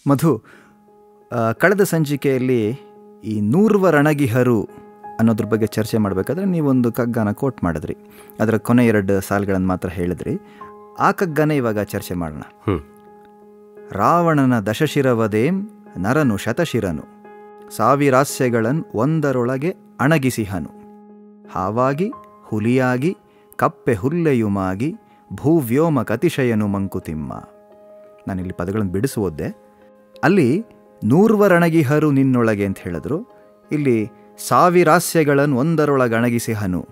ಮಧು ಆ, ಕಳೆದ ಸಂಚಿಕೆಯಲ್ಲಿ ಈ ನೂರ್ವ ರಣಗಿಹರು ಅನ್ನೋದ್ರ ಬಗ್ಗೆ ಚರ್ಚೆ ಮಾಡಬೇಕಾದ್ರೆ ನೀವೊಂದು ಕಗ್ಗನ ಕೋಟ್ ಮಾಡಿದ್ರಿ ಅದರ ಕೊನೆ ಎರಡು ಸಾಲುಗಳನ್ನು ಮಾತ್ರ ಹೇಳಿದ್ರಿ ಆ ಕಗ್ಗನೇ ಇವಾಗ ಚರ್ಚೆ ಮಾಡೋಣ ಹ್ಞೂ ರಾವಣನ ದಶಶಿರವದೇಂ ನರನು ಶತಶಿರನು ಸಾವಿರಾಸ್ಯಗಳನ್ ಒಂದರೊಳಗೆ ಅಣಗಿಸಿಹನು ಹಾವಾಗಿ ಹುಲಿಯಾಗಿ ಕಪ್ಪೆ ಹುಲ್ಲೆಯುಮಾಗಿ ಭೂವ್ಯೋಮ ಕತಿಶಯನು ಮಂಕುತಿಮ್ಮ ನಾನಿಲ್ಲಿ ಪದಗಳನ್ನು ಬಿಡಿಸಿ ಓದ್ದೆ ಅಲ್ಲಿ ನೂರ್ವರಣಗಿಹರು ನಿನ್ನೊಳಗೆ ಅಂತ ಹೇಳಿದ್ರು ಇಲ್ಲಿ ಸಾವಿರಾಸ್ಯಗಳನ್ನು ಒಂದರೊಳಗೆ ಅಣಗಿಸಿಹನು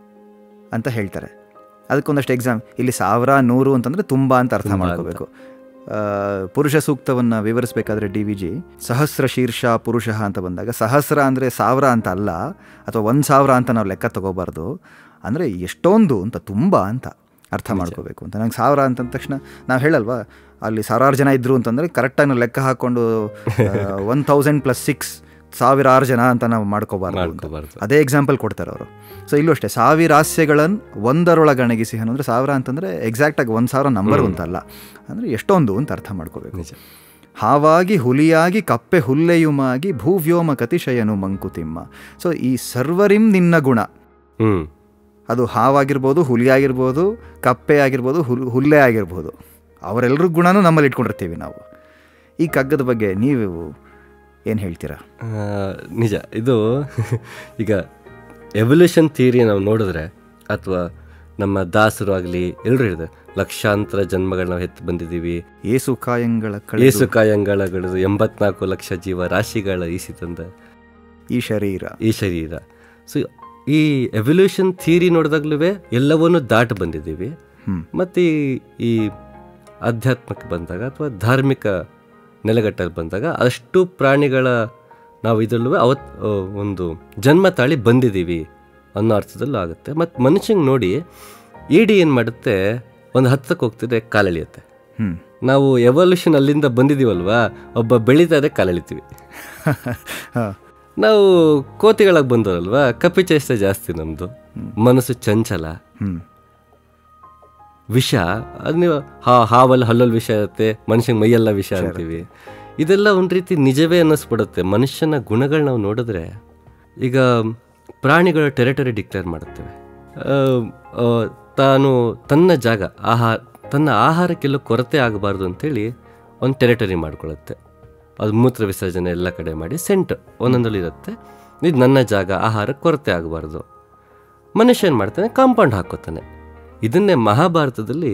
ಅಂತ ಹೇಳ್ತಾರೆ ಅದಕ್ಕೊಂದಷ್ಟು ಎಕ್ಸಾಮ್ ಇಲ್ಲಿ ಸಾವಿರ ನೂರು ಅಂತಂದ್ರೆ ತುಂಬ ಅಂತ ಅರ್ಥ ಮಾಡ್ಕೋಬೇಕು ಆ, ಪುರುಷ ಸೂಕ್ತವನ್ನು ವಿವರಿಸಬೇಕಾದ್ರೆ ಡಿ ವಿ ಜಿ ಸಹಸ್ರ ಶೀರ್ಷ ಪುರುಷ ಅಂತ ಬಂದಾಗ ಸಹಸ್ರ ಅಂದರೆ ಸಾವಿರ ಅಂತ ಅಲ್ಲ ಅಥವಾ ಒಂದು ಸಾವಿರ ಅಂತ ನಾವು ಲೆಕ್ಕ ತಗೋಬಾರ್ದು ಅಂದರೆ ಎಷ್ಟೊಂದು ಅಂತ ತುಂಬ ಅಂತ ಅರ್ಥ ಮಾಡ್ಕೋಬೇಕು ಅಂತ ನಂಗೆ ಸಾವಿರ ಅಂತಂದ ತಕ್ಷಣ ನಾವು ಹೇಳಲ್ವಾ ಅಲ್ಲಿ ಸಾವಿರಾರು ಜನ ಇದ್ರು ಅಂತಂದರೆ ಕರೆಕ್ಟಾಗಿ ನಾವು ಲೆಕ್ಕ ಹಾಕ್ಕೊಂಡು ಒನ್ ತೌಸಂಡ್ ಪ್ಲಸ್ ಸಿಕ್ಸ್ ಸಾವಿರಾರು ಜನ ಅಂತ ನಾವು ಮಾಡ್ಕೋಬಾರ್ದು ಅಂತ. ಮಾಡ್ಕೋಬಾರ್ದು. ಅದೇ ಎಕ್ಸಾಂಪಲ್ ಕೊಡ್ತಾರೆ ಅವರು ಸೊ ಇಲ್ಲೂ ಅಷ್ಟೇ ಸಾವಿರ ಹಾಸ್ಯಗಳನ್ನು ಒಂದರೊಳಗೆ ಅಣಗಿಸಿ ಅಂದರೆ ಸಾವಿರ ಅಂತಂದರೆ ಎಕ್ಸಾಕ್ಟಾಗಿ ಒಂದು ಸಾವಿರ ನಂಬರ್ ಅಂತಲ್ಲ ಅಂದರೆ ಎಷ್ಟೊಂದು ಅಂತ ಅರ್ಥ ಮಾಡ್ಕೋಬೇಕು ನಿಜ ಹಾವಾಗಿ ಹುಲಿಯಾಗಿ ಕಪ್ಪೆ ಹುಲ್ಲೆಯುಮಾಗಿ ಭೂವ್ಯೋಮ ಕತಿಶಯನು ಮಂಕುತಿಮ್ಮ ಸೊ ಈ ಸರ್ವರಿಂ ನಿನ್ನ ಗುಣ ಹ್ಞೂ ಅದು ಹಾವಾಗಿರ್ಬೋದು ಹುಲಿ ಆಗಿರ್ಬೋದು ಕಪ್ಪೆ ಆಗಿರ್ಬೋದು ಹುಲ್ ಹುಲ್ಲೆ ಆಗಿರ್ಬೋದು ಅವರೆಲ್ಲರ ಗುಣನೂ ನಮ್ಮಲ್ಲಿ ಇಟ್ಕೊಂಡಿರ್ತೀವಿ ನಾವು ಈ ಕಗ್ಗದ ಬಗ್ಗೆ ನೀವು ಏನು ಹೇಳ್ತೀರಾ ಆ, ನಿಜ ಇದು ಈಗ ಎವಲ್ಯೂಷನ್ ಥಿಯರಿ ನಾವು ನೋಡಿದ್ರೆ ಅಥವಾ ನಮ್ಮ ದಾಸರು ಆಗಲಿ ಎಲ್ಲರೂ ಹೇಳಿದೆ ಲಕ್ಷಾಂತರ ಜನ್ಮಗಳು ನಾವು ಎತ್ತು ಬಂದಿದ್ದೀವಿ ಏಸು ಕಾಯಂಗಳ ಕಳೆ ಏಸು ಕಾಯಂಗಳಗಳದು ಎಂಬತ್ನಾಲ್ಕು ಲಕ್ಷ ಜೀವ ರಾಶಿಗಳ ಈಸಿ ತಂದ ಈ ಶರೀರ ಈ ಶರೀರ ಸೊ ಈ ಎವಲ್ಯೂಷನ್ ಥಿಯರಿ ನೋಡಿದಾಗ್ಲೂ ಎಲ್ಲವನ್ನೂ ದಾಟಿ ಬಂದಿದ್ದೀವಿ ಹ್ಮ್. ಮತ್ತು ಈ- ಈ ಆಧ್ಯಾತ್ಮಕ್ಕೆ ಬಂದಾಗ ಅಥವಾ ಧಾರ್ಮಿಕ ನೆಲೆಗಟ್ಟಲ್ಲಿ ಬಂದಾಗ ಅಷ್ಟು ಪ್ರಾಣಿಗಳ ನಾವು ಇದರಲ್ಲೂ ಅವತ್ ಆ, ಒಂದು ಜನ್ಮ ತಾಳಿ ಬಂದಿದ್ದೀವಿ ಅನ್ನೋ ಅರ್ಥದಲ್ಲೂ ಆಗುತ್ತೆ ಮತ್ತು ಮನುಷ್ಯಂಗೆ ನೋಡಿ ಇಡಿ ಏನು ಮಾಡುತ್ತೆ ಒಂದು ಹತ್ತಕ್ಕೆ ಹೋಗ್ತಿದ್ರೆ ಕಾಲೆಳೆಯುತ್ತೆ ಹ್ಞೂ ನಾವು ಎವಲ್ಯೂಷನ್ ಅಲ್ಲಿಂದ ಬಂದಿದ್ದೀವಲ್ವಾ ಒಬ್ಬ ಬೆಳೀತಾರೆ ಕಾಲೆಳಿತೀವಿ ಹಾಂ ನಾವು ಕೋತಿಗಳಾಗಿ ಬಂದವರಲ್ವಾ ಕಪ್ಪಿ ಚೇಷ್ಟೆ ಜಾಸ್ತಿ ನಮ್ಮದು ಮನಸ್ಸು ಚಂಚಲ ಹ್ಞೂ ವಿಷ ಅದು ನೀವು ಹಾ ಹಾವಲ್ಲಿ ಹಲ್ಲಲ್ಲಿ ವಿಷ ಇರುತ್ತೆ ಮನುಷ್ಯನ ಮೈಯೆಲ್ಲ ವಿಷ ಅಂತೀವಿ ಇದೆಲ್ಲ ಒಂದು ರೀತಿ ನಿಜವೇ ಅನ್ನಿಸ್ಬಿಡುತ್ತೆ ಮನುಷ್ಯನ ಗುಣಗಳು ನಾವು ನೋಡಿದ್ರೆ ಈಗ ಪ್ರಾಣಿಗಳ ಟೆರಿಟರಿ ಡಿಕ್ಲೇರ್ ಮಾಡುತ್ತವೆ ಆ, ಆ, ತಾನು ತನ್ನ ಜಾಗ ಆಹಾರ ತನ್ನ ಆಹಾರಕ್ಕೆಲ್ಲ ಕೊರತೆ ಆಗಬಾರ್ದು ಅಂತೇಳಿ ಒಂದು ಟೆರಿಟರಿ ಮಾಡ್ಕೊಳ್ಳುತ್ತೆ ಅದು ಮೂತ್ರ ವಿಸರ್ಜನೆ ಎಲ್ಲ ಕಡೆ ಮಾಡಿ ಸೆಂಟ್ ಒಂದೊಂದಲ್ಲಿ ಇರುತ್ತೆ ಇದು ನನ್ನ ಜಾಗ ಆಹಾರ ಕೊರತೆ ಆಗಬಾರ್ದು ಮನುಷ್ಯ ಏನು ಮಾಡ್ತಾನೆ ಕಾಂಪೌಂಡ್ ಹಾಕೋತಾನೆ ಇದನ್ನೇ ಮಹಾಭಾರತದಲ್ಲಿ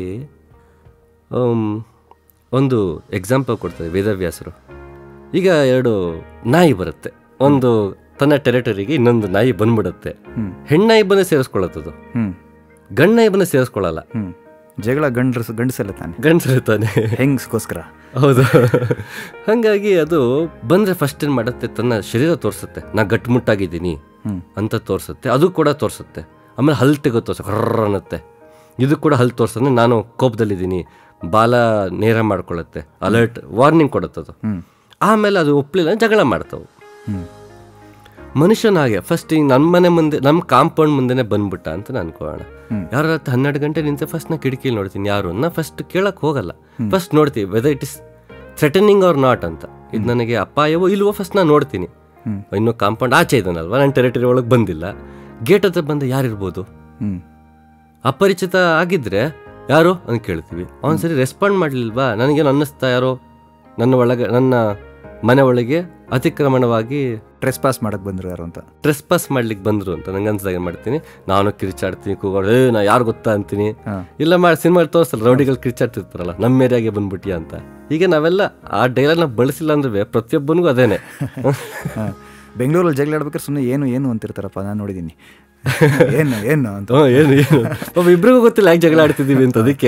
ಆಮ್, ಒಂದು ಎಕ್ಸಾಂಪಲ್ ಕೊಡ್ತಾರೆ ವೇದವ್ಯಾಸರು ಈಗ ಎರಡು ನಾಯಿ ಬರುತ್ತೆ ಒಂದು ತನ್ನ ಟೆರಿಟರಿಗೆ ಇನ್ನೊಂದು ನಾಯಿ ಬಂದ್ಬಿಡುತ್ತೆ ಹ್ಮ್. ಹೆಣ್ಣಾಯಿ ಬಂದು ಸೇರಿಸ್ಕೊಳ್ಳುತ್ತದು ಹ್ಞೂ ಗಂಡಾಯಿ ಬಂದು ಸೇರಿಸ್ಕೊಳ್ಳಲ್ಲ ಹ್ಞೂ ಜಗಳ ಗಂಡಸ ಗಂಡಸಲ್ಲ ತಾನೆ ಗಂಡಸಿರ್ತಾನೆ ಹೆಂಗ್ಸ್ಗೋಸ್ಕರ ಹೌದು ಹಾಗಾಗಿ ಅದು ಬಂದರೆ ಫಸ್ಟ್ ಏನು ಮಾಡುತ್ತೆ ತನ್ನ ಶರೀರ ತೋರಿಸುತ್ತೆ ನಾ ಗಟ್ಟಿಮುಟ್ಟಾಗಿದ್ದೀನಿ ಹ್ಮ್. ಅಂತ ತೋರಿಸುತ್ತೆ ಅದು ಕೂಡ ತೋರಿಸುತ್ತೆ ಆಮೇಲೆ ಹಲ್ಲು ತೆಗೋ ತೋರ್ಸ ಹೊರ್ರ ಅನ್ನತ್ತೆ ಇದು ಕೂಡ ಹಲ್ಲು ತೋರಿಸ್ತಂದ್ರೆ ನಾನು ಕೋಪದಲ್ಲಿದ್ದೀನಿ ಬಾಲ ನೇರ ಮಾಡ್ಕೊಳ್ಳುತ್ತೆ ಅಲರ್ಟ್ ವಾರ್ನಿಂಗ್ ಕೊಡುತ್ತದು ಹ್ಮ್. ಆಮೇಲೆ ಅದು ಒಪ್ಪಲಿಲ್ಲ ಜಗಳ ಮಾಡ್ತಾವೆ ಹ್ಞೂ ಮನುಷ್ಯನ ಹಾಗೆ ಫಸ್ಟ್ ಈಗ ನಮ್ಮ ಮನೆ ಮುಂದೆ ನಮ್ಮ ಕಾಂಪೌಂಡ್ ಮುಂದೆನೆ ಬಂದ್ಬಿಟ್ಟ ಅಂತ ನಾನು ಅನ್ಕೋಣ ಹ್ಮ್. ಯಾರ ಹತ್ತು ಹನ್ನೆರಡು ಗಂಟೆ ನಿಂತೆ ಫಸ್ಟ್ ನಾ ಕಿಟಕಿಲಿ ನೋಡ್ತೀನಿ ಯಾರು ನಾ ಫಸ್ಟ್ ಕೇಳಕ್ ಹೋಗಲ್ಲ ಫಸ್ಟ್ ನೋಡ್ತೀವಿ whether it is threatening or not ಅಂತ ಇದು ನನಗೆ ಅಪಾಯವೋ ಇಲ್ವೋ ಫಸ್ಟ್ ನಾನು ನೋಡ್ತೀನಿ ಹ್ಮ್. ಇನ್ನು ಕಾಂಪೌಂಡ್ ಆಚೆ ಇದನ್ನಲ್ವಾ ನನ್ನ ಟೆರಿಟರಿ ಒಳಗೆ ಬಂದಿಲ್ಲ ಗೇಟ್ ಹತ್ರ ಬಂದು ಯಾರಿರ್ಬೋದು ಹ್ಞೂ ಅಪರಿಚಿತ ಆಗಿದ್ರೆ ಯಾರು ಅಂತ ಕೇಳ್ತೀವಿ ಅವನ್ ಸರಿ ರೆಸ್ಪಾಂಡ್ ಮಾಡಲಿಲ್ವಾ ನನಗೇನು ಅನ್ನಿಸ್ತಾ ಯಾರೋ ನನ್ನ ಒಳಗೆ ನನ್ನ ಮನೆ ಒಳಗೆ ಅತಿಕ್ರಮಣವಾಗಿ ಟ್ರೆಸ್ ಪಾಸ್ ಮಾಡಕ್ಕೆ ಬಂದರು ಯಾರು ಅಂತ ಟ್ರೆಸ್ ಪಾಸ್ ಮಾಡ್ಲಿಕ್ಕೆ ಬಂದ್ರು ಅಂತ ನಂಗೆ ಅನ್ಸ್ದಾಗ ಏನ್ ಮಾಡ್ತೀನಿ ನಾನು ಕಿರ್ಚಾಡ್ತೀನಿ ಕೂಗೋಡು ಏ ನಾ ಯಾರು ಗೊತ್ತಾ ಅಂತೀನಿ ಹಾಂ ಇಲ್ಲ ಮಾಡಿ ಸಿನಿಮಾ ತೋರಿಸಲ್ಲ ರೌಡಿಗಳು ಕಿರ್ಚಾಡ್ತಿರ್ತಾರಲ್ಲ ನಮ್ಮ ಏರಿಯಾಗೆ ಬಂದ್ಬಿಟ್ಟಿಯಾ ಅಂತ ಈಗ ನಾವೆಲ್ಲ ಆ ಡೈಲಾಗ್ ನಾವು ಬಳಸಿಲ್ಲ ಅಂದ್ರೆ ಪ್ರತಿಯೊಬ್ಬನಿಗೂ ಅದೇನೆ ಹಾಂ ಬೆಂಗಳೂರಲ್ಲಿ ಜಗಳ ಆಡ್ಬೇಕಾದ್ರೆ ಸುಮ್ಮನೆ ಏನು ಏನು ಅಂತಿರ್ತಾರಪ್ಪ ನಾನು ನೋಡಿದ್ದೀನಿ ಏನು ಏನು ಅಂತ ಹ್ಞೂ ಏನು ಏನು ಒಬ್ಬ ಇಬ್ರಿಗೂ ಗೊತ್ತಿಲ್ಲ ಯಾಕೆ ಜಗಳ ಆಡ್ತಿದ್ದೀವಿ ಅಂತ ಅದಕ್ಕೆ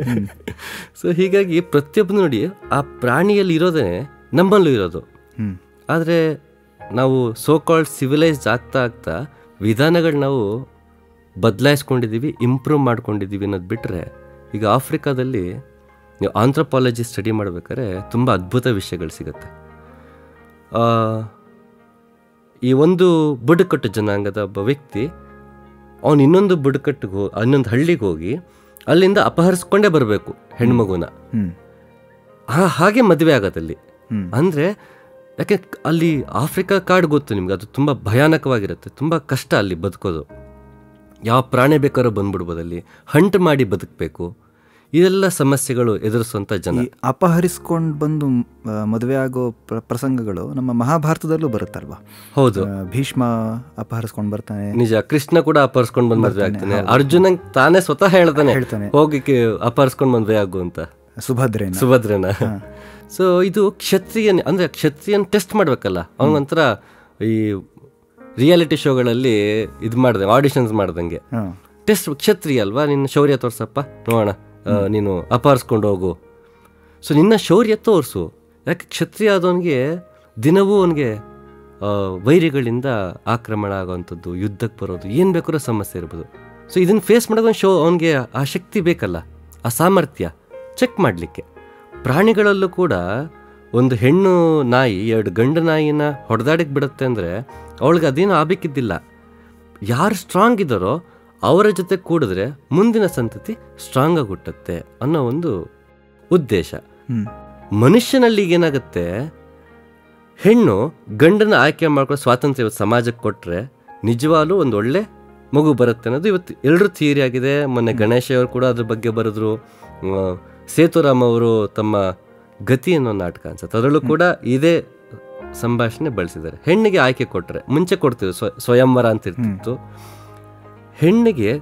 ಸೊ ಹೀಗಾಗಿ ಪ್ರತಿಯೊಬ್ಬನು ನೋಡಿ ಆ ಪ್ರಾಣಿಯಲ್ಲಿ ಇರೋದೇ ನಮ್ಮಲ್ಲೂ ಇರೋದು ಹ್ಞೂ ಆದರೆ ನಾವು ಸೋ ಕಾಲ್ಡ್ ಸಿವಿಲೈಸ್ಡ್ ಆಗ್ತಾ ಆಗ್ತಾ ವಿಧಾನಗಳು ನಾವು ಬದಲಾಯಿಸ್ಕೊಂಡಿದ್ದೀವಿ ಇಂಪ್ರೂವ್ ಮಾಡ್ಕೊಂಡಿದ್ದೀವಿ ಅನ್ನೋದು ಬಿಟ್ಟರೆ ಈಗ ಆಫ್ರಿಕಾದಲ್ಲಿ ನೀವು ಆಂಥ್ರೋಪಾಲಜಿ ಸ್ಟಡಿ ಮಾಡ್ಬೇಕಾದ್ರೆ ತುಂಬ ಅದ್ಭುತ ವಿಷಯಗಳು ಸಿಗುತ್ತೆ ಆ, ಈ ಒಂದು ಬುಡಕಟ್ಟು ಜನಾಂಗದ ಒಬ್ಬ ವ್ಯಕ್ತಿ ಅವನು ಇನ್ನೊಂದು ಬುಡಕಟ್ಟಿಗೆ ಹೋ ಇನ್ನೊಂದು ಹಳ್ಳಿಗೆ ಹೋಗಿ ಅಲ್ಲಿಂದ ಅಪಹರಿಸ್ಕೊಂಡೇ ಬರಬೇಕು ಹೆಣ್ಮಗುನ ಹ್ಞೂ ಆ- ಹಾಗೆ ಮದುವೆ ಆಗತ್ತಲ್ಲಿ ಹ್ಮ್. ಅಂದರೆ ಯಾಕೆ ಅಲ್ಲಿ ಆಫ್ರಿಕಾ ಕಾಡು ಗೊತ್ತು ನಿಮ್ಗೆ ಅದು ತುಂಬ ಭಯಾನಕವಾಗಿರುತ್ತೆ ತುಂಬ ಕಷ್ಟ ಅಲ್ಲಿ ಬದುಕೋದು ಯಾವ ಪ್ರಾಣಿ ಬೇಕಾದ್ರೂ ಬಂದ್ಬಿಡ್ಬೋದು ಅಲ್ಲಿ ಹಂಟ್ ಮಾಡಿ ಬದುಕಬೇಕು ಇದೆಲ್ಲ ಸಮಸ್ಯೆಗಳು ಎದುರಿಸುವಂಥ ಜನ ಈ ಅಪಹರಿಸ್ಕೊಂಡು ಬಂದು ಆ, ಮದುವೆ ಆಗೋ ಪ್ರ- ಪ್ರಸಂಗಗಳು ನಮ್ಮ ಮಹಾಭಾರತದಲ್ಲೂ ಬರುತ್ತಲ್ವಾ ಹೌದು ಆ, ಭೀಷ್ಮ ಅಪಹರಿಸ್ಕೊಂಡು ಬರ್ತಾನೆ ನಿಜ ಕೃಷ್ಣ ಕೂಡ ಅಪಹರಿಸ್ಕೊಂಡು ಬಂದು ಮದುವೆ ಆಗ್ತಾನೆ ಅರ್ಜುನ ತಾನೇ ಸ್ವತಃ ಹೇಳ್ತಾನೆ ಹೇಳ್ತಾನೆ. ಹೋಗಿ ಅಪಹರಿಸ್ಕೊಂಡು ಮದುವೆ ಆಗು ಅಂತ ಸುಭದ್ರೇನ ಸುಭದ್ರನ ಸೊ ಇದು ಕ್ಷತ್ರಿಯನ್ ಅಂದ್ರೆ ಕ್ಷತ್ರಿಯನ್ ಟೆಸ್ಟ್ ಮಾಡ್ಬೇಕಲ್ಲ ಅವನಿಗೊಂಥರ ಈ ರಿಯಾಲಿಟಿ ಶೋಗಳಲ್ಲಿ ಇದು ಮಾಡ್ದೆ ಆಡಿಷನ್ಸ್ ಮಾಡ್ದಂಗೆ ಹಾಂ ಟೆಸ್ಟ್ ಕ್ಷತ್ರಿಯ ಅಲ್ವಾ ನಿನ್ನ ಶೌರ್ಯ ತೋರ್ಸಪ್ಪ ನೋಡೋಣ ಆ, ನೀನು ಅಪಹರಿಸ್ಕೊಂಡು ಹೋಗು ಸೊ ನಿನ್ನ ಶೌರ್ಯ ತೋರಿಸು ಯಾಕೆ ಕ್ಷತ್ರಿಯ ಆದವನಿಗೆ ದಿನವೂ ಅವನಿಗೆ ವೈರಿಗಳಿಂದ ಆಕ್ರಮಣ ಆಗೋವಂಥದ್ದು ಯುದ್ಧಕ್ಕೆ ಬರೋದು ಏನು ಬೇಕಾದ್ರೂ ಸಮಸ್ಯೆ ಇರ್ಬೋದು ಸೊ ಇದನ್ನು ಫೇಸ್ ಮಾಡೋದು ಶೋ ಅವನಿಗೆ ಆ ಶಕ್ತಿ ಬೇಕಲ್ಲ ಆ ಸಾಮರ್ಥ್ಯ ಚೆಕ್ ಮಾಡಲಿಕ್ಕೆ ಪ್ರಾಣಿಗಳಲ್ಲೂ ಕೂಡ ಒಂದು ಹೆಣ್ಣು ನಾಯಿ ಎರಡು ಗಂಡು ನಾಯಿನ ಹೊಡೆದಾಡಕ್ಕೆ ಬಿಡುತ್ತೆ ಅಂದರೆ ಅವಳಿಗೆ ಅದೇನು ಆಗಬೇಕಿದ್ದಿಲ್ಲ ಯಾರು ಸ್ಟ್ರಾಂಗ್ ಇದ್ದಾರೋ ಅವರ ಜೊತೆ ಕೂಡಿದ್ರೆ ಮುಂದಿನ ಸಂತತಿ ಸ್ಟ್ರಾಂಗ್ ಆಗಿ ಹುಟ್ಟುತ್ತೆ ಅನ್ನೋ ಒಂದು ಉದ್ದೇಶ ಹ್ಮ್ ಮನುಷ್ಯನಲ್ಲಿ ಏನಾಗುತ್ತೆ ಹೆಣ್ಣು ಗಂಡನ ಆಯ್ಕೆ ಮಾಡ್ಕೊಳ್ಳೋ ಸ್ವಾತಂತ್ರ್ಯ ಇವತ್ತು ಸಮಾಜಕ್ಕೆ ಕೊಟ್ಟರೆ ನಿಜವಾಗ್ಲೂ ಒಂದು ಒಳ್ಳೆ ಮಗು ಬರುತ್ತೆ ಅನ್ನೋದು ಇವತ್ತು ಎಲ್ಲರೂ ಥಿಯರಿ ಆಗಿದೆ ಮೊನ್ನೆ ಗಣೇಶ ಅವರು ಕೂಡ ಅದ್ರ ಬಗ್ಗೆ ಬರೆದ್ರು ಆ, ಸೇತುರಾಮ್ ಅವರು ತಮ್ಮ ಗತಿ ಅನ್ನೋ ನಾಟಕ ಅನ್ಸುತ್ತೆ ಅದರಲ್ಲೂ ಕೂಡ ಇದೇ ಸಂಭಾಷಣೆ ಬಳಸಿದ್ದಾರೆ ಹೆಣ್ಣಿಗೆ ಆಯ್ಕೆ ಕೊಟ್ಟರೆ ಮುಂಚೆ ಕೊಡ್ತಿದ್ರು ಸ್ವ ಸ್ವಯಂವರ ಅಂತ ಇರ್ತಿತ್ತು ಹೆಣ್ಣಿಗೆ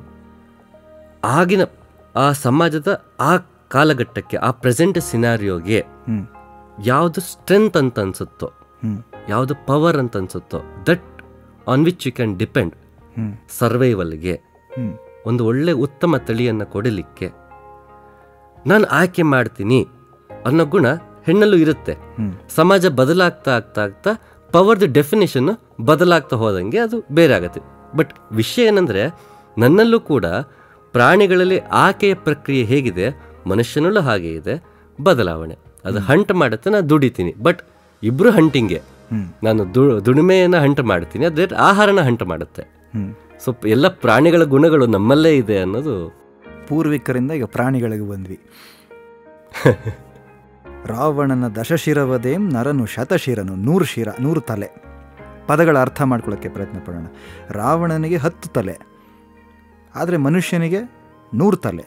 ಆಗಿನ ಆ ಸಮಾಜದ ಆ ಕಾಲಘಟ್ಟಕ್ಕೆ ಆ ಪ್ರೆಸೆಂಟ್ ಸಿನಾರಿಯೋಗೆ ಹ್ಮ್ ಯಾವುದು ಸ್ಟ್ರೆಂತ್ ಅಂತ ಅನ್ಸುತ್ತೋ ಹ್ಮ್ ಯಾವುದು ಪವರ್ ಅಂತ ಅನ್ಸುತ್ತೋ that on which you can depend ಹ್ಮ್ ಸರ್ವೈವಲ್ಗೆ ಹ್ಮ್ ಒಂದು ಒಳ್ಳೆ ಉತ್ತಮ ತಳಿಯನ್ನು ಕೊಡಲಿಕ್ಕೆ ನಾನು ಆಯ್ಕೆ ಮಾಡ್ತೀನಿ ಅನ್ನೋ ಗುಣ ಹೆಣ್ಣಲ್ಲೂ ಇರುತ್ತೆ ಹ್ಮ್ ಸಮಾಜ ಬದಲಾಗ್ತಾ ಆಗ್ತಾ ಆಗ್ತಾ ಪವರ್ದು ಡೆಫಿನೇಷನ್ ಬದಲಾಗ್ತಾ ಹೋದಂಗೆ ಅದು ಬೇರೆ ಆಗುತ್ತೆ ಬಟ್ ವಿಷಯ ಏನಂದರೆ ನನ್ನಲ್ಲೂ ಕೂಡ ಪ್ರಾಣಿಗಳಲ್ಲಿ ಆಕೆಯ ಪ್ರಕ್ರಿಯೆ ಹೇಗಿದೆ ಮನುಷ್ಯನಲ್ಲೂ ಹಾಗೆ ಇದೆ ಬದಲಾವಣೆ ಅದು ಹಂಟ್ ಮಾಡುತ್ತೆ ನಾನು ದುಡಿತೀನಿ ಬಟ್ ಇಬ್ಬರು ಹಂಟಿಂಗೆ ಹ್ಮ್ ನಾನು ದು ದುಡಿಮೆಯನ್ನು ಹಂಟ್ ಮಾಡ್ತೀನಿ ಅದೇ ಆಹಾರನ ಹಂಟ್ ಮಾಡುತ್ತೆ ಹ್ಮ್ ಸೊ ಎಲ್ಲ ಪ್ರಾಣಿಗಳ ಗುಣಗಳು ನಮ್ಮಲ್ಲೇ ಇದೆ ಅನ್ನೋದು ಪೂರ್ವಿಕರಿಂದ ಈಗ ಪ್ರಾಣಿಗಳಿಗೆ ಬಂದ್ವಿ ರಾವಣನ ದಶಶಿರವದೇಂ ನರನು ಶತಶಿರನು ನೂರು ಶಿರ ನೂರು ತಲೆ ಪದಗಳ ಅರ್ಥ ಮಾಡ್ಕೊಳ್ಳೋಕ್ಕೆ ಪ್ರಯತ್ನ ಪಡೋಣ ರಾವಣನಿಗೆ ಹತ್ತು ತಲೆ ಆದರೆ ಮನುಷ್ಯನಿಗೆ ನೂರು ತಲೆ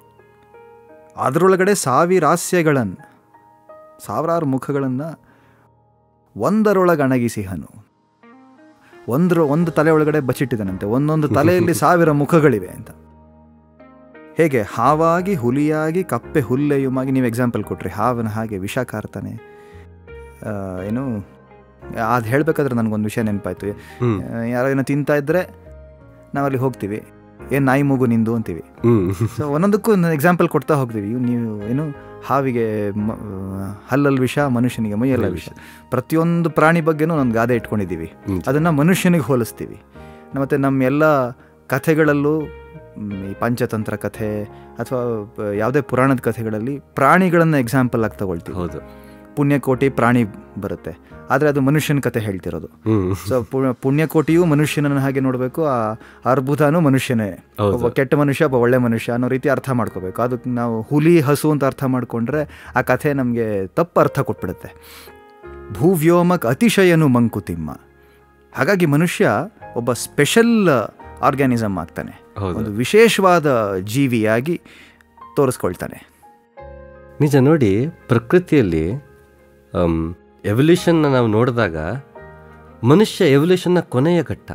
ಅದರೊಳಗಡೆ ಸಾವಿರಾಸ್ಯಗಳನ್ನು ಸಾವಿರಾರು ಮುಖಗಳನ್ನು ಒಂದರೊಳಗೆ ಅಣಗಿಸಿಹನು ಒಂದ್ರ ಒಂದು ತಲೆ ಒಳಗಡೆ ಬಚ್ಚಿಟ್ಟಿದ್ದಾನಂತೆ ಒಂದೊಂದು ತಲೆಯಲ್ಲಿ ಸಾವಿರ ಮುಖಗಳಿವೆ ಅಂತ ಹೇಗೆ ಹಾವಾಗಿ ಹುಲಿಯಾಗಿ ಕಪ್ಪೆ ಹುಲ್ಲೆಯುಮಾಗಿ ನೀವು ಎಕ್ಸಾಂಪಲ್ ಕೊಟ್ರಿ ಹಾವನ ಹಾಗೆ ವಿಷ ಕಾರ್ತಾನೆ ಆ, ಏನು ಅದು ಹೇಳಬೇಕಾದ್ರೆ ನನಗೊಂದು ವಿಷಯ ನೆನಪಾಯ್ತು ಹ್ಮ್ ಯಾರೋ ಏನೋ ತಿಂತಾ ಇದ್ದರೆ ನಾವಲ್ಲಿ ಹೋಗ್ತೀವಿ ಏನು ನಾಯಿ ಮೂಗು ನಿಂದು ಅಂತೀವಿ ಹ್ಮ್ ಸೊ ಒಂದೊಂದಕ್ಕೂ ಎಕ್ಸಾಂಪಲ್ ಕೊಡ್ತಾ ಹೋಗ್ತೀವಿ ಇವ್ ನೀವು ಏನು ಹಾವಿಗೆ ಮ- ಹಲ್ಲಲ್ಲಿ ವಿಷ ಮನುಷ್ಯನಿಗೆ ಮೈಯಲ್ಲ ವಿಷ ಪ್ರತಿಯೊಂದು ಪ್ರಾಣಿ ಬಗ್ಗೆನೂ ಒಂದು ಗಾದೆ ಇಟ್ಕೊಂಡಿದ್ದೀವಿ ಹ್ಮ್. ಅದನ್ನು ಮನುಷ್ಯನಿಗೆ ಹೋಲಿಸ್ತೀವಿ ಮತ್ತು ನಮ್ಮ ಎಲ್ಲ ಕಥೆಗಳಲ್ಲೂ ಮ್, ಈ ಪಂಚತಂತ್ರ ಕಥೆ ಅಥವಾ ಯಾವುದೇ ಪುರಾಣದ ಕಥೆಗಳಲ್ಲಿ ಪ್ರಾಣಿಗಳನ್ನು ಎಕ್ಸಾಂಪಲ್ ಆಗಿ ತಗೊಳ್ತೀವಿ ಹೌದು ಪುಣ್ಯಕೋಟಿ ಪ್ರಾಣಿ ಬರುತ್ತೆ ಆದರೆ ಅದು ಮನುಷ್ಯನ ಕಥೆ ಹೇಳ್ತಿರೋದು ಹ್ಮ್ ಸೊ ಪು- ಪುಣ್ಯಕೋಟಿಯೂ ಮನುಷ್ಯನನ್ನ ಹಾಗೆ ನೋಡಬೇಕು ಆ ಅರ್ಬುದನೂ ಮನುಷ್ಯನೇ ಹೌದು. ಒಬ್ಬ ಕೆಟ್ಟ ಮನುಷ್ಯ ಒಬ್ಬ ಒಳ್ಳೆ ಮನುಷ್ಯ ಅನ್ನೋ ರೀತಿ ಅರ್ಥ ಮಾಡ್ಕೋಬೇಕು ಅದಕ್ಕೆ ನಾವು ಹುಲಿ ಹಸು ಅಂತ ಅರ್ಥ ಮಾಡ್ಕೊಂಡ್ರೆ ಆ ಕಥೆ ನಮಗೆ ತಪ್ಪು ಅರ್ಥ ಕೊಟ್ಬಿಡುತ್ತೆ ಭೂವ್ಯೋಮಕ್ ಅತಿಶಯನು ಮಂಕುತಿಮ್ಮ ಹಾಗಾಗಿ ಮನುಷ್ಯ ಒಬ್ಬ ಸ್ಪೆಷಲ್ ಆರ್ಗ್ಯಾನಿಸಮ್ ಆಗ್ತಾನೆ ಹೌದು. ಒಂದು ವಿಶೇಷವಾದ ಜೀವಿಯಾಗಿ ತೋರಿಸ್ಕೊಳ್ತಾನೆ ನಿಜ ನೋಡಿ ಪ್ರಕೃತಿಯಲ್ಲಿ ಎವಲ್ಯೂಷನ್ನ ನಾವು ನೋಡಿದಾಗ ಮನುಷ್ಯ ಎವಲ್ಯೂಷನ್ನ ಕೊನೆಯ ಘಟ್ಟ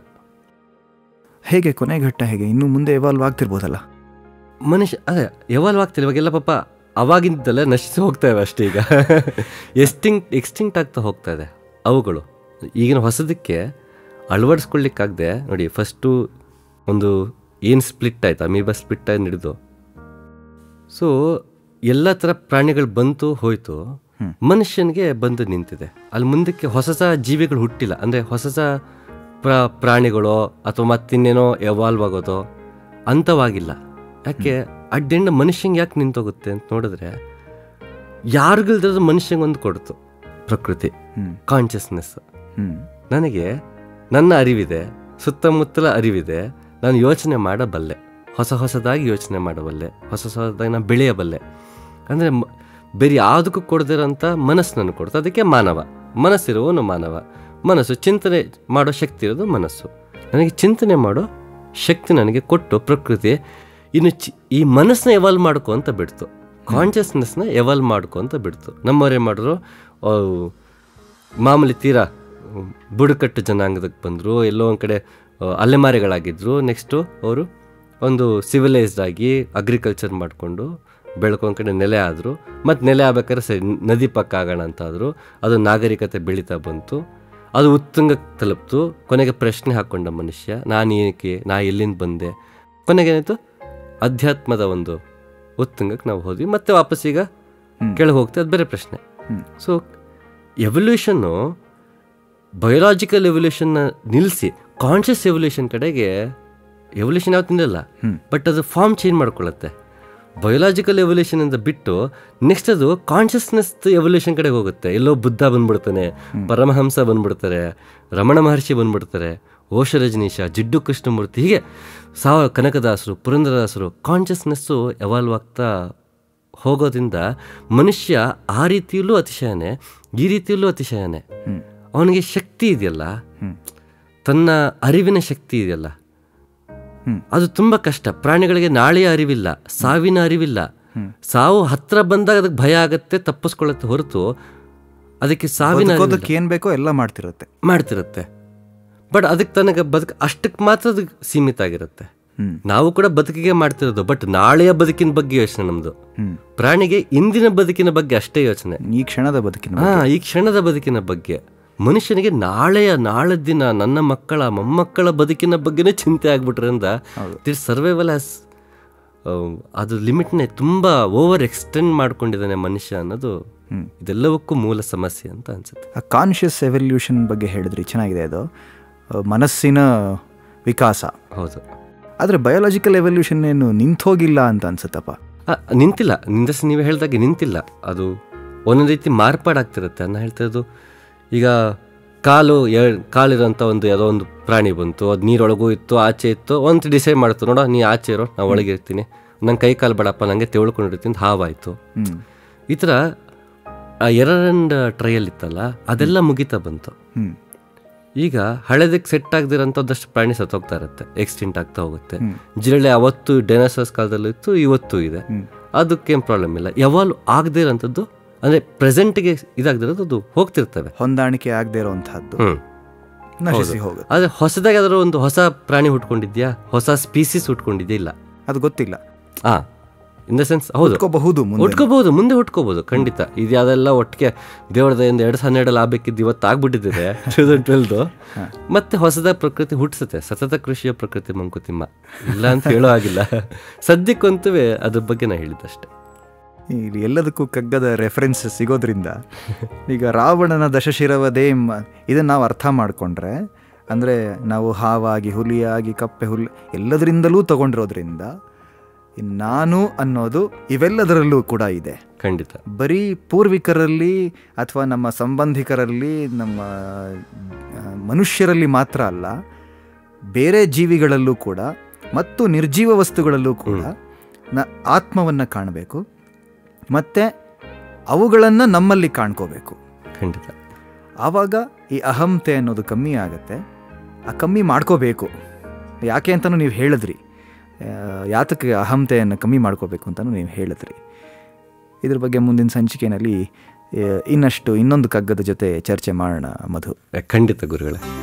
ಹೇಗೆ ಕೊನೆ ಘಟ್ಟ ಹೇಗೆ ಇನ್ನು ಮುಂದೆ ಎವಾಲ್ವ್ ಆಗ್ತಿರ್ಬೋದಲ್ಲ ಮನುಷ್ಯ ಅದೇ ಎವಾಲ್ವ್ ಆಗ್ತಿಲ್ಲ ಇವಾಗೆಲ್ಲ ಪಾಪ ಅವಾಗಿಂದಲ್ಲ ನಶಿಸಿ ಹೋಗ್ತಾ ಇವೆ ಅಷ್ಟೇ ಈಗ ಎಸ್ಟಿಂಕ್ಟ್ ಎಕ್ಸ್ಟಿಂಕ್ಟ್ ಆಗ್ತಾ ಹೋಗ್ತಾ ಇದೆ ಅವುಗಳು ಈಗಿನ ಹೊಸದಕ್ಕೆ ಅಳವಡಿಸ್ಕೊಳ್ಳಿಕ್ಕಾಗದೆ ನೋಡಿ ಫಸ್ಟು ಒಂದು ಏನು ಸ್ಪ್ಲಿಟ್ ಆಯ್ತು ಅಮೀಬಾ ಸ್ಪ್ಲಿಟ್ ಆಗಿ ನಡೆದು ಸೊ ಎಲ್ಲ ಥರ ಪ್ರಾಣಿಗಳು ಬಂತು ಹೋಯ್ತು ಮನುಷ್ಯನಿಗೆ ಬಂದು ನಿಂತಿದೆ ಅಲ್ಲಿ ಮುಂದಕ್ಕೆ ಹೊಸ ಹೊಸ ಜೀವಿಗಳು ಹುಟ್ಟಿಲ್ಲ ಅಂದರೆ ಹೊಸ ಹೊಸ ಪ್ರ ಪ್ರಾಣಿಗಳೋ ಅಥವಾ ಮತ್ತಿನ್ನೇನೋ ಎವಾಲ್ವ್ ಆಗೋದೋ ಅಂಥವಾಗಿಲ್ಲ ಯಾಕೆ ಅಡ್ಡೆಂಡ ಮನುಷ್ಯಂಗೆ ಯಾಕೆ ನಿಂತೋಗುತ್ತೆ ಅಂತ ನೋಡಿದ್ರೆ ಯಾರಿಗಿಲ್ದಿರೋದು ಮನುಷ್ಯಂಗೆ ಒಂದು ಕೊಡ್ತು ಪ್ರಕೃತಿ ಹ್ಮ್ ಕಾನ್ಷಿಯಸ್ನೆಸ್ ಹ್ಮ್ ನನಗೆ ನನ್ನ ಅರಿವಿದೆ ಸುತ್ತಮುತ್ತಲ ಅರಿವಿದೆ ನಾನು ಯೋಚನೆ ಮಾಡಬಲ್ಲೆ ಹೊಸ ಹೊಸದಾಗಿ ಯೋಚನೆ ಮಾಡಬಲ್ಲೆ ಹೊಸ ಹೊಸದಾಗಿ ನಾನು ಬೆಳೆಯಬಲ್ಲೆ ಅಂದರೆ ಬೇರೆ ಯಾವುದಕ್ಕೂ ಕೊಡದಿರೋಂಥ ಮನಸ್ಸು ನನಗೆ ಕೊಡ್ತು ಅದಕ್ಕೆ ಮಾನವ ಮನಸ್ಸಿರುವವನು ಮಾನವ ಮನಸ್ಸು ಚಿಂತನೆ ಮಾಡೋ ಶಕ್ತಿ ಇರೋದು ಮನಸ್ಸು ನನಗೆ ಚಿಂತನೆ ಮಾಡೋ ಶಕ್ತಿ ನನಗೆ ಕೊಟ್ಟು ಪ್ರಕೃತಿ ಇನ್ನು ಚಿ ಈ ಮನಸ್ಸನ್ನ ಎವಾಲ್ವ್ ಮಾಡ್ಕೊ ಅಂತ ಬಿಡ್ತು ಕಾನ್ಷಿಯಸ್ನೆಸ್ನ ಎವಾಲ್ವ್ ಮಾಡ್ಕೊ ಅಂತ ಬಿಡ್ತು ನಮ್ಮವ್ರು ಏನು ಮಾಡಿದ್ರು ಅವು ಮಾಮೂಲಿ ತೀರಾ ಹ್ಮ್, ಬುಡಕಟ್ಟು ಜನಾಂಗದಕ್ಕೆ ಬಂದರು ಎಲ್ಲೋ ಒಂದು ಕಡೆ ಆ, ಅಲೆಮಾರಿಗಳಾಗಿದ್ದರು ನೆಕ್ಸ್ಟು ಅವರು ಒಂದು ಸಿವಿಲೈಸ್ಡ್ ಆಗಿ ಅಗ್ರಿಕಲ್ಚರ್ ಮಾಡಿಕೊಂಡು ಬೆಳ್ಕೊಂಡ್ ಕಡೆ ನೆಲೆ ಆದರು ಮತ್ತು ನೆಲೆ ಆಗ್ಬೇಕಾದ್ರೆ ಸರಿ ನದಿ ಪಕ್ಕ ಆಗೋಣ ಅಂತಾದರು ಅದು ನಾಗರಿಕತೆ ಬೆಳೀತಾ ಬಂತು ಅದು ಉತ್ತುಂಗಕ್ಕೆ ತಲುಪ್ತು ಕೊನೆಗೆ ಪ್ರಶ್ನೆ ಹಾಕ್ಕೊಂಡ ಮನುಷ್ಯ ನಾನು ಏನಕ್ಕೆ ನಾ ಎಲ್ಲಿಂದ ಬಂದೆ ಕೊನೆಗೆ ಏನಾಯಿತು ಅಧ್ಯಾತ್ಮದ ಒಂದು ಉತ್ತುಂಗಕ್ಕೆ ನಾವು ಹೋದ್ವಿ ಮತ್ತೆ ವಾಪಸ್ ಈಗ ಕೆಳಗೆ ಹೋಗ್ತೇವೆ ಅದು ಬೇರೆ ಪ್ರಶ್ನೆ ಸೊ ಎವಲ್ಯೂಷನ್ನು ಬಯೋಲಾಜಿಕಲ್ ಎವಲ್ಯೂಷನ್ನ ನಿಲ್ಲಿಸಿ ಕಾನ್ಷಿಯಸ್ ಎವಲ್ಯೂಷನ್ ಕಡೆಗೆ ಎವಲ್ಯೂಷನ್ ಯಾವತ್ತು ನಿಲ್ಲಲ್ಲ ಬಟ್ ಅದು ಫಾರ್ಮ್ ಚೇಂಜ್ ಮಾಡ್ಕೊಳ್ಳುತ್ತೆ ಬಯೋಲಾಜಿಕಲ್ ಎವಲ್ಯೂಷನ್ ಅಂತ ಬಿಟ್ಟು ನೆಕ್ಸ್ಟ್ ಅದು ಕಾನ್ಷಿಯಸ್ನೆಸ್ ಎವಲ್ಯೂಷನ್ ಕಡೆಗೆ ಹೋಗುತ್ತೆ ಎಲ್ಲೋ ಬುದ್ಧ ಬಂದ್ಬಿಡ್ತಾನೆ ಪರಮಹಂಸ ಬಂದ್ಬಿಡ್ತಾರೆ ರಮಣ ಮಹರ್ಷಿ ಬಂದ್ಬಿಡ್ತಾರೆ ಓಶ ರಜನೀಶ ಜಿಡ್ಡು ಕೃಷ್ಣಮೂರ್ತಿ ಹೀಗೆ ಸಾವ ಕನಕದಾಸರು ಪುರಂದರದಾಸರು ಕಾನ್ಷಿಯಸ್ನೆಸ್ಸು ಎವಾಲ್ವ್ ಆಗ್ತಾ ಹೋಗೋದ್ರಿಂದ ಮನುಷ್ಯ ಆ ರೀತಿಯಲ್ಲೂ ಅತಿಶಯನೇ ಈ ರೀತಿಯಲ್ಲೂ ಅತಿಶಯನೇ ಅವನಿಗೆ ಶಕ್ತಿ ಇದೆಯಲ್ಲ ತನ್ನ ಅರಿವಿನ ಶಕ್ತಿ ಇದೆಯಲ್ಲ ಅದು ತುಂಬ ಕಷ್ಟ ಪ್ರಾಣಿಗಳಿಗೆ ನಾಳೆಯ ಅರಿವಿಲ್ಲ ಸಾವಿನ ಅರಿವಿಲ್ಲ ಸಾವು ಹತ್ರ ಬಂದಾಗ ಅದಕ್ಕೆ ಭಯ ಆಗತ್ತೆ ತಪ್ಪಿಸ್ಕೊಳ್ಳುತ್ತೆ ಹೊರತು ಅದಕ್ಕೆ ಸಾವಿನ ಅರಿವಿಲ್ಲ. ಬದುಕೋದಕ್ಕೆ ಏನ್ ಬೇಕೋ ಎಲ್ಲ ಮಾಡ್ತಿರುತ್ತೆ ಮಾಡ್ತಿರುತ್ತೆ ಬಟ್ ಅದಕ್ಕೆ ತನಗೆ ಬದುಕು ಅಷ್ಟಕ್ಕೆ ಮಾತ್ರ ಅದು ಸೀಮಿತ ಆಗಿರುತ್ತೆ ಹ್ಮ್. ನಾವು ಕೂಡ ಬದುಕಿಗೆ ಮಾಡ್ತಿರೋದು ಬಟ್ ನಾಳೆಯ ಬದುಕಿನ ಬಗ್ಗೆ ಯೋಚನೆ ನಮ್ದು ಹ್ಮ್. ಪ್ರಾಣಿಗೆ ಇಂದಿನ ಬದುಕಿನ ಬಗ್ಗೆ ಅಷ್ಟೇ ಯೋಚನೆ ಈ ಕ್ಷಣದ ಬದುಕಿನ ಹಾ ಈ ಕ್ಷಣದ ಬದುಕಿನ ಬಗ್ಗೆ ಮನುಷ್ಯನಿಗೆ ನಾಳೆಯ ನಾಳೆ ದಿನ ನನ್ನ ಮಕ್ಕಳ ಮೊಮ್ಮಕ್ಕಳ ಬದುಕಿನ ಬಗ್ಗೆನೇ ಚಿಂತೆ ಆಗ್ಬಿಟ್ರಿಂದ ದಿಸ್ ಸರ್ವೈವಲ್ ಆಸ್ ಅದು ಲಿಮಿಟ್ನೇ ತುಂಬ ಓವರ್ ಎಕ್ಸ್ಟೆಂಡ್ ಮಾಡ್ಕೊಂಡಿದ್ದಾನೆ ಮನುಷ್ಯ ಅನ್ನೋದು ಇದೆಲ್ಲವಕ್ಕೂ ಮೂಲ ಸಮಸ್ಯೆ ಅಂತ ಅನ್ಸುತ್ತೆ ಆ ಕಾನ್ಷಿಯಸ್ ಎವಲ್ಯೂಷನ್ ಬಗ್ಗೆ ಹೇಳಿದ್ರಿ ಚೆನ್ನಾಗಿದೆ ಅದು ಆ, ಮನಸ್ಸಿನ ವಿಕಾಸ ಹೌದು ಆದರೆ ಬಯೋಲಾಜಿಕಲ್ ಎವಲ್ಯೂಷನ್ ಏನು ನಿಂತೋಗಿಲ್ಲ ಅಂತ ಅನ್ಸುತ್ತಪ್ಪ ಆ, ನಿಂತಿಲ್ಲ ನಿಂದಸ್ ನೀವು ಹೇಳ್ದಾಗೆ ನಿಂತಿಲ್ಲ ಅದು ಒಂದೊಂದು ರೀತಿ ಮಾರ್ಪಾಡಾಗ್ತಿರುತ್ತೆ ನಾನು ಹೇಳ್ತಿರೋದು ಈಗ ಕಾಲು ಎ- ಕಾಲಿರೋಂಥ ಒಂದು ಯಾವುದೋ ಒಂದು ಪ್ರಾಣಿ ಬಂತು ಅದು ನೀರೊಳಗೂ ಇತ್ತು ಆಚೆ ಇತ್ತು ಒಂದು ಡಿಸೈಡ್ ಮಾಡ್ತು ನೋಡೋ ನೀ ಆಚೆ ಇರೋ ನಾ ಒಳಗೆ ಇರ್ತೀನಿ ನಂಗೆ ಕೈ ಕಾಲು ಬೇಡಪ್ಪ ನನಗೆ ತೆವಳ್ಕೊಂಡಿರ್ತೀನಿ ಹಾವಾಯಿತು ಹ್ಮ್ ಈ ಥರ ಆ ಎರಡ್ ಟ್ರಯಲ್ ಇತ್ತಲ್ಲ ಅದೆಲ್ಲ ಮುಗಿತಾ ಬಂತು ಹ್ಮ್ ಈಗ ಹಳೆದಕ್ಕೆ ಸೆಟ್ ಆಗದಿರೋಂಥದ್ದಷ್ಟು ಪ್ರಾಣಿ ಸತ್ತೋಗ್ತಾ ಇರುತ್ತೆ ಎಕ್ಸ್ಟಿಂಟ್ ಆಗ್ತಾ ಹೋಗುತ್ತೆ ಜಿರಳೆ ಅವತ್ತು ಡೈನೋಸರ್ಸ್ ಕಾಲದಲ್ಲೂ ಇತ್ತು ಇವತ್ತು ಇದೆ ಅದಕ್ಕೇನು ಪ್ರಾಬ್ಲಮ್ ಇಲ್ಲ ಯಾವಾಗಲೂ ಆಗದೇ ಇರೋಂಥದ್ದು ಅಂದರೆ ಪ್ರೆಸೆಂಟ್ಗೆ ಇದಾಗದಿರೋದು ಅದು ಹೋಗ್ತಿರ್ತವೆ ಹೊಂದಾಣಿಕೆ ಆಗದೆ ಇರೋಂಥದ್ದು ಹ್ಞೂ ನಶಿಸಿ ಹೋಗುತ್ತೆ ಆದರೆ ಹೊಸದಾಗಿ ಯಾವ್ದಾದ್ರು ಒಂದು ಹೊಸ ಪ್ರಾಣಿ ಹುಟ್ಕೊಂಡಿದ್ಯಾ ಹೊಸ ಸ್ಪೀಸೀಸ್ ಹುಟ್ಕೊಂಡಿದ್ಯಾ ಇಲ್ಲ ಅದು ಗೊತ್ತಿಲ್ಲ ಆ ಇನ್ ದ ಸೆನ್ಸ್ ಹೌದು ಹುಟ್ಕೋಬಹುದು ಮುಂದೆ ಹುಟ್ಕೋಬಹುದು ಮುಂದೆ ಹುಟ್ಕೋಬಹುದು ಖಂಡಿತ ಇದು ಯಾವ್ದೆಲ್ಲ ಒಟ್ಟಿಗೆ ದೇವರ ದಯಿಂದ ಎರಡು ಸಾವಿರ ಹನ್ನೆರಡಲ್ಲಿ ಆಗ್ಬೇಕಿದ್ದು ಇವತ್ತು ಆಗ್ಬಿಟ್ಟಿದೆ ಟೂ ತೌಸಂಡ್ ಟ್ವೆಲ್ದು ಮತ್ತೆ ಹೊಸದಾಗಿ ಪ್ರಕೃತಿ ಹುಟ್ಟಿಸುತ್ತೆ ಸತತ ಕೃಷಿಯ ಪ್ರಕೃತಿ ಮಂಕುತಿಮ್ಮ ಇಲ್ಲ ಅಂತ ಹೇಳೋ ಆಗಿಲ್ಲ ಸದ್ಯಕ್ಕಂತೂ ಅದ್ರ ಬಗ್ಗೆ ನಾ ಹೇಳಿದ್ದಷ್ಟೇ ಇಲ್ಲಿ ಎಲ್ಲದಕ್ಕೂ ಕಗ್ಗದ ರೆಫರೆನ್ಸ್ ಸಿಗೋದ್ರಿಂದ ಈಗ ರಾವಣನ ದಶಶಿರವದೇ ಇದನ್ನು ನಾವು ಅರ್ಥ ಮಾಡಿಕೊಂಡ್ರೆ ಅಂದರೆ ನಾವು ಹಾವಾಗಿ ಹುಲಿಯಾಗಿ ಕಪ್ಪೆ ಹುಲಿ ಎಲ್ಲದರಿಂದಲೂ ತಗೊಂಡಿರೋದ್ರಿಂದ ಈ ನಾನು ಅನ್ನೋದು ಇವೆಲ್ಲದರಲ್ಲೂ ಕೂಡ ಇದೆ ಖಂಡಿತ ಬರೀ ಪೂರ್ವಿಕರಲ್ಲಿ ಅಥವಾ ನಮ್ಮ ಸಂಬಂಧಿಕರಲ್ಲಿ ನಮ್ಮ ಆ, ಮನುಷ್ಯರಲ್ಲಿ ಮಾತ್ರ ಅಲ್ಲ ಬೇರೆ ಜೀವಿಗಳಲ್ಲೂ ಕೂಡ ಮತ್ತು ನಿರ್ಜೀವ ವಸ್ತುಗಳಲ್ಲೂ ಕೂಡ ನ ಆತ್ಮವನ್ನು ಕಾಣಬೇಕು ಮತ್ತು ಅವುಗಳನ್ನು ನಮ್ಮಲ್ಲಿ ಕಾಣ್ಕೋಬೇಕು ಖಂಡಿತ ಆವಾಗ ಈ ಅಹಂತೆ ಅನ್ನೋದು ಕಮ್ಮಿ ಆಗುತ್ತೆ ಆ ಕಮ್ಮಿ ಮಾಡ್ಕೋಬೇಕು ಯಾಕೆ ಅಂತಲೂ ನೀವು ಹೇಳಿದ್ರಿ ಆ, ಯಾತಕ್ಕೆ ಅಹಂತೆಯನ್ನು ಕಮ್ಮಿ ಮಾಡ್ಕೋಬೇಕು ಅಂತಲೂ ನೀವು ಹೇಳಿದ್ರಿ ಇದ್ರ ಬಗ್ಗೆ ಮುಂದಿನ ಸಂಚಿಕೆಯಲ್ಲಿ ಆ, ಇನ್ನಷ್ಟು ಇನ್ನೊಂದು ಕಗ್ಗದ ಜೊತೆ ಚರ್ಚೆ ಮಾಡೋಣ ಮಧು ಖಂಡಿತ ಗುರುಗಳೇ